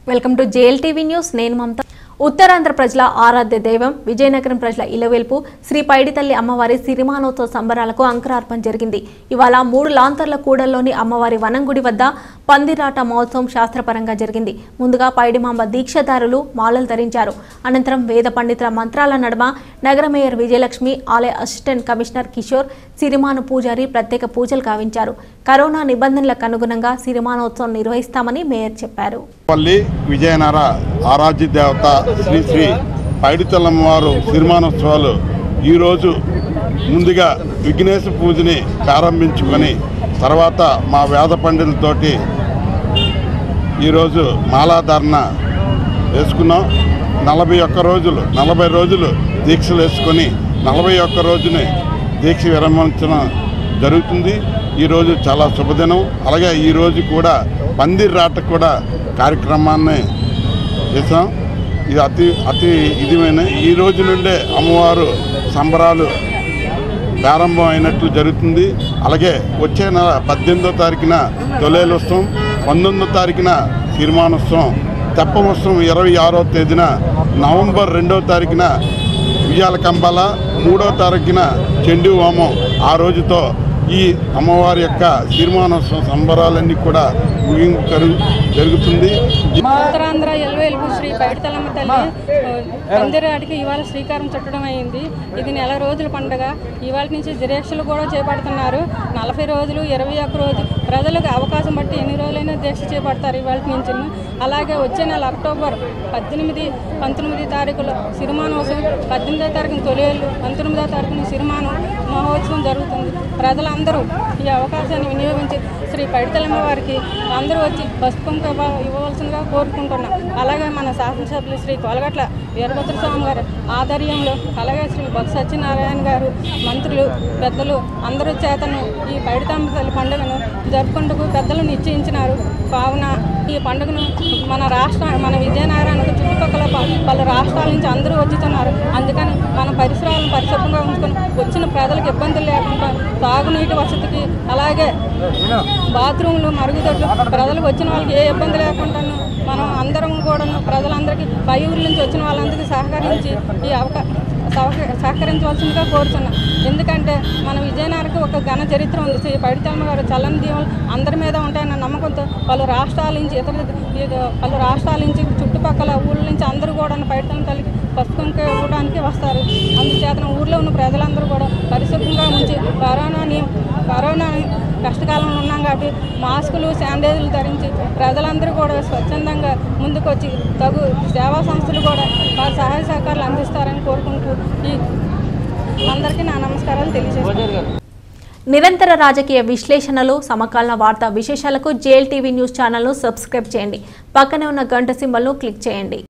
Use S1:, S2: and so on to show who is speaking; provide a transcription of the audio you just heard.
S1: welcome to JL TV news నేను మమత ఉత్తరాంధ్ర ప్రజల ఆరాధ్య దైవం విజయనగరం ప్రజల ఇలవెల్పు శ్రీ పైడితల్లి అమ్మవారి సిరిమానోత్సవ సంబరాలకు అంకురార్పణ జరిగింది ఇవాళ మూడు లాంతర్ల కూడల్లోని అమ్మవారి వనంగుడి వద్ద పందిరాట మహోత్సవం శాస్త్రపరంగా జరిగింది ముందుగా పైడిమాంబ దీక్షదారులు మాలలు ధరించారు అనంతరం వేద పండితుల మంత్రాల నడుమ నగర మేయర్ విజయలక్ష్మి ఆలయ అసిస్టెంట్ కమిషనర్ కిషోర్ సిరిమాను పూజారి ప్రత్యేక పూజలు గావించారు కరోనా నిబంధనలకు అనుగుణంగా సిరిమానోత్సవం నిర్వహిస్తామని మేయర్ చెప్పారు
S2: పల్లి విజయనగర ఆరాధ్య దేవత శ్రీ శ్రీ పైడితల్లమ్మవారు సిరిమానోత్సవాలు ఈరోజు ముందుగా విఘ్నేశ పూజని ప్రారంభించుకొని తర్వాత మా వేద పండితులతోటి ఈరోజు మాలాధారణ వేసుకున్నాం నలభై ఒక్క రోజులు నలభై రోజులు దీక్షలు వేసుకొని నలభై ఒక్క రోజుని దీక్ష విరమించడం జరుగుతుంది ఈరోజు చాలా శుభదినం అలాగే ఈరోజు కూడా పందిర్ రాట కూడా కార్యక్రమాన్ని చేసాం ఇది అతి అతి ఇదిమైన ఈ రోజు నుండే అమ్మవారు సంబరాలు ప్రారంభం అయినట్లు జరుగుతుంది అలాగే వచ్చే నెల పద్దెనిమిదో తారీఖున తొలేలోత్సవం పంతొమ్మిదో తారీఖున తీర్మానోత్సవం తెప్పమోత్సవం ఇరవై ఆరో తేదీన నవంబర్ రెండో తారీఖున ఉయ్యాల కంబాల మూడో తారీఖున చండీ హోమం ఆ రోజుతో ఈ అమ్మవారి యొక్క తీర్మానోత్సవం సంబరాలన్నీ కూడా ముగింపు జరుగుతుంది
S3: ఉత్తరాంధ్ర ఎల్వేల్పు శ్రీ పైడితలమ్మ తల్లి పందిరాడికి ఇవాళ శ్రీకారం చుట్టడం అయింది ఇది నెల రోజుల పండుగ ఇవాళ నుంచి దీక్షలు కూడా చేపడుతున్నారు నలభై రోజులు ఇరవై ఒక్క రోజు ప్రజలకు అవకాశం బట్టి ఎన్ని రోజులైనా దీక్ష చేపడతారు ఇవాళ నుంచి అలాగే వచ్చే నెల అక్టోబర్ పద్దెనిమిది పంతొమ్మిది తారీఖులో సిరిమానోత్సవం పద్దెనిమిదో తారీఖున తొలివేళ్ళు పంతొమ్మిదో తారీఖున సిరిమానం మహోత్సవం జరుగుతుంది ప్రజలందరూ ఈ అవకాశాన్ని వినియోగించి శ్రీ పైడితలమ్మ వారికి అందరూ వచ్చి పసుపు కుంకుమ ఇవ్వవలసిందిగా కోరుకుంటున్నాం అలాగే మన శాసనసభ్యులు శ్రీ కోలగట్ల వీరభద్ర స్వామి గారు ఆధ్వర్యంలో అలాగే శ్రీ బొత్స సత్యనారాయణ గారు మంత్రులు పెద్దలు అందరూ చేతను ఈ పైడితమ్మ తల్లి పండుగను జరుపుకుంటూ పెద్దలు నిశ్చయించినారు కావున ఈ పండుగను మన రాష్ట్ర మన విజయనగరానికి చుట్టుపక్కల ప- పలు రాష్ట్రాల నుంచి అందరూ వచ్చుతున్నారు అందుకని మన పరిసరాలను పరిశుభ్రంగా ఉంచుకొని వచ్చిన ప్రజలకు ఇబ్బందులు లేకుండా తాగునీటి వసతికి అలాగే బాత్రూమ్లు మరుగుదొడ్లు ప్రజలకు వచ్చిన వాళ్ళకి ఏ ఇబ్బంది లేకుండా మనం అందరం కూడా ప్రజలందరికీ పై ఊర్ల నుంచి వచ్చిన వాళ్ళందరికీ సహకరించి ఈ అవకా సహక- సహకరించవలసిందిగా కోరుతున్నాం ఎందుకంటే మన విజయనగరకు ఒక ఘన చరిత్ర ఉంది శ్రీ పైడితమ్మ గారు చల్లని దీవులు అందరి మీద ఉంటాయన్న నమ్మకంతో పలు రాష్ట్రాల నుంచి ఇతర ఇక పలు రాష్ట్రాల నుంచి చుట్టుపక్కల ఊళ్ళ నుంచి అందరూ కూడా పైడితమ్మ తల్లికి పసుపు కుంకుమ ఇవ్వడానికి వస్తారు అందుచేత ఊర్లో ఉన్న ప్రజలందరూ కూడా పరిశుభ్రంగా ఉంచి కరోనాని కరోనా కష్టకాలంలో ఉన్నాం కాబట్టి మాస్కులు శానిటైజర్లు ధరించి ప్రజలందరూ కూడా స్వచ్ఛందంగా ముందుకొచ్చి తగు సేవా సంస్థలు కూడా వారి సహాయ సహకారాలు అందిస్తారని కోరుకుంటూ ఈ అందరికీ నా నమస్కారాలు తెలియజేస్తాను
S1: నిరంతర రాజకీయ విశ్లేషణలు సమకాలీన వార్తా విశేషాలకు జేఎల్ టీవీ న్యూస్ ఛానల్ను సబ్స్క్రైబ్ చేయండి పక్కనే ఉన్న గంట సింబల్ను క్లిక్ చేయండి